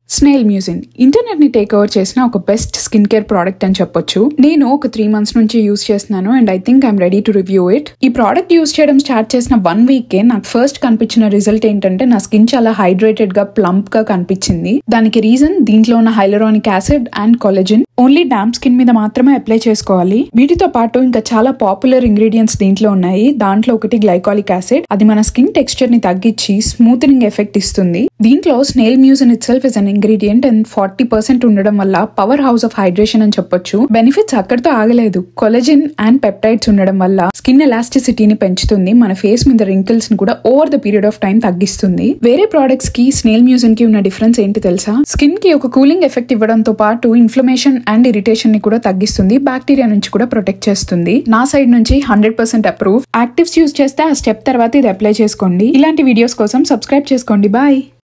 snail mucin internet ని take over చేసిన ఒక బెస్ట్ స్కిన్ కేర్ ప్రోడక్ట్ అని చెప్పొచ్చు నేను ఒక త్రీ మంత్స్ నుంచి యూస్ చేస్తున్నాను and I think I'm ready to review it ఈ ప్రోడక్ట్ యూస్ చేయడం స్టార్ట్ చేసిన వన్ వీక్ కే నాకు ఫస్ట్ కనిపించిన రిజల్ట్ ఏంటంటే నా స్కిన్ చాలా హైడ్రేటెడ్ గా ప్లంప్ గా కనిపించింది దానికి రీజన్ దీంట్లో ఉన్న hyaluronic acid and collagen only damp skin మీద మాత్రమే అప్లై చేసుకోవాలి వీటితో పాటు ఇంకా చాలా పాపులర్ ఇంగ్రీడియంట్స్ దీంట్లో ఉన్నాయి దాంట్లో ఒకటి గ్లైకాలిక్ యాసిడ్ అది మన స్కిన్ టెక్స్చర్ ని తగ్గించి స్మూత్నింగ్ ఎఫెక్ట్ ఇస్తుంది దీంట్లో snail mucin itself is an ingredient and forty percent ఉండడం వల్ల పవర్ హౌస్ ఆఫ్ హైడ్రేషన్ అని చెప్పొచ్చు బెనిఫిట్స్ అక్కడితో ఆగలేదు కొలజిన్ అండ్ పెప్టైడ్స్ ఉండడం వల్ల స్కిన్ ఎలాస్టిసిటీని పెంచుతుంది మన ఫేస్ మీద రింకిల్స్ ని కూడా over the period of time తగ్గిస్తుంది వేరే ప్రొడక్ట్స్ కి స్నేల్ మ్యూజిన్ కి ఉన్న డిఫరెన్స్ ఏంటి తెలుసా స్కిన్ కి ఒక కూలింగ్ ఎఫెక్ట్ ఇవ్వడంతో పాటు ఇన్ఫ్లమేషన్ అండ్ ఇరిటేషన్ ని కూడా తగ్గిస్తుంది బ్యాక్టీరియా నుంచి కూడా ప్రొటెక్ట్ చేస్తుంది నా సైడ్ నుంచి hundred percent approve actives use చేస్తే ఆ స్టెప్ తర్వాత ఇది అప్లై చేసుకోండి ఇలాంటి వీడియోస్ కోసం సబ్స్క్రైబ్ చేసుకోండి బాయ్